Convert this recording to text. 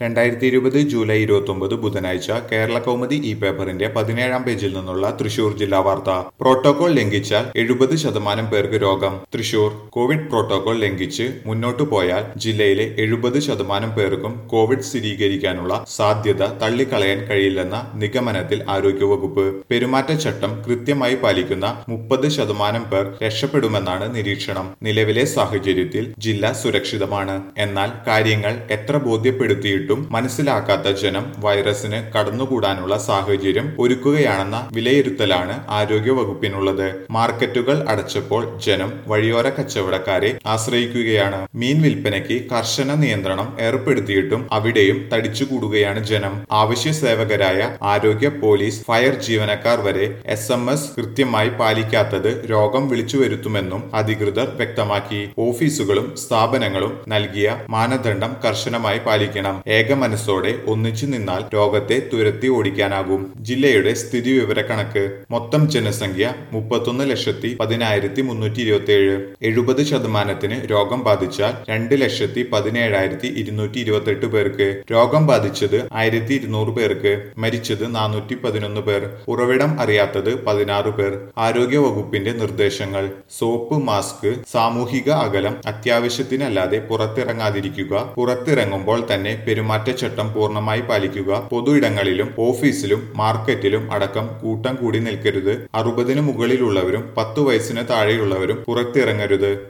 രണ്ടായിരത്തി ഇരുപത് ജൂലൈ ഇരുപത്തൊമ്പത് ബുധനാഴ്ച കേരള കൗമുദി ഈ പേപ്പറിന്റെ പതിനേഴാം പേജിൽ നിന്നുള്ള തൃശൂർ ജില്ലാ വാർത്ത പ്രോട്ടോകോൾ ലംഘിച്ചാൽ എഴുപത് ശതമാനം പേർക്ക് രോഗം തൃശൂർ കോവിഡ് പ്രോട്ടോകോൾ ലംഘിച്ച് മുന്നോട്ടു പോയാൽ ജില്ലയിലെ എഴുപത് ശതമാനം പേർക്കും കോവിഡ് സ്ഥിരീകരിക്കാനുള്ള സാധ്യത തള്ളിക്കളയാൻ കഴിയില്ലെന്ന നിഗമനത്തിൽ ആരോഗ്യവകുപ്പ് പെരുമാറ്റച്ചട്ടം കൃത്യമായി പാലിക്കുന്ന മുപ്പത് ശതമാനം പേർ രക്ഷപ്പെടുമെന്നാണ് നിരീക്ഷണം നിലവിലെ സാഹചര്യത്തിൽ ജില്ല സുരക്ഷിതമാണ് എന്നാൽ കാര്യങ്ങൾ എത്ര ബോധ്യപ്പെടുത്തിയിട്ടും മനസ്സിലാക്കാത്ത ജനം വൈറസിന് കടന്നുകൂടാനുള്ള സാഹചര്യം ഒരുക്കുകയാണെന്ന വിലയിരുത്തലാണ് ആരോഗ്യ വകുപ്പിനുള്ളത് മാർക്കറ്റുകൾ അടച്ചപ്പോൾ ജനം വഴിയോര കച്ചവടക്കാരെ ആശ്രയിക്കുകയാണ് മീൻ വിൽപ്പനയ്ക്ക് കർശന നിയന്ത്രണം ഏർപ്പെടുത്തിയിട്ടും അവിടെയും തടിച്ചുകൂടുകയാണ് ജനം ആവശ്യ സേവകരായ ആരോഗ്യ പോലീസ് ഫയർ ജീവനക്കാർ വരെ എസ് എം എസ് കൃത്യമായി പാലിക്കാത്തത് രോഗം വിളിച്ചു വരുത്തുമെന്നും അധികൃതർ വ്യക്തമാക്കി ഓഫീസുകളും സ്ഥാപനങ്ങളും നൽകിയ മാനദണ്ഡം കർശനമായി പാലിക്കണം ഏക മനസ്സോടെ ഒന്നിച്ചു നിന്നാൽ രോഗത്തെ തുരത്തി ഓടിക്കാനാകും ജില്ലയുടെ സ്ഥിതി വിവരക്കണക്ക് മൊത്തം ജനസംഖ്യ മുപ്പത്തൊന്ന് ലക്ഷത്തി പതിനായിരത്തി മുന്നൂറ്റി ഇരുപത്തി ഏഴ് എഴുപത് ശതമാനത്തിന് രോഗം ബാധിച്ചാൽ രണ്ട് ലക്ഷത്തി പതിനേഴായിരത്തി ഇരുന്നൂറ്റി ഇരുപത്തെട്ട് പേർക്ക് രോഗം ബാധിച്ചത് ആയിരത്തി ഇരുന്നൂറ് പേർക്ക് മരിച്ചത് നാനൂറ്റി പതിനൊന്ന് പേർ ഉറവിടം അറിയാത്തത് പതിനാറ് പേർ ആരോഗ്യ വകുപ്പിന്റെ നിർദ്ദേശങ്ങൾ സോപ്പ് മാസ്ക് സാമൂഹിക അകലം അത്യാവശ്യത്തിനല്ലാതെ പുറത്തിറങ്ങാതിരിക്കുക പുറത്തിറങ്ങുമ്പോൾ തന്നെ പെരുമാറ്റച്ചട്ടം പൂർണ്ണമായി പാലിക്കുക പൊതു ഇടങ്ങളിലും ഓഫീസിലും മാർക്കറ്റിലും അടക്കം കൂട്ടം കൂടി നിൽക്കരുത് അറുപതിന് മുകളിലുള്ളവരും പത്തു വയസ്സിന് താഴെയുള്ളവരും പുറത്തിറങ്ങരുത്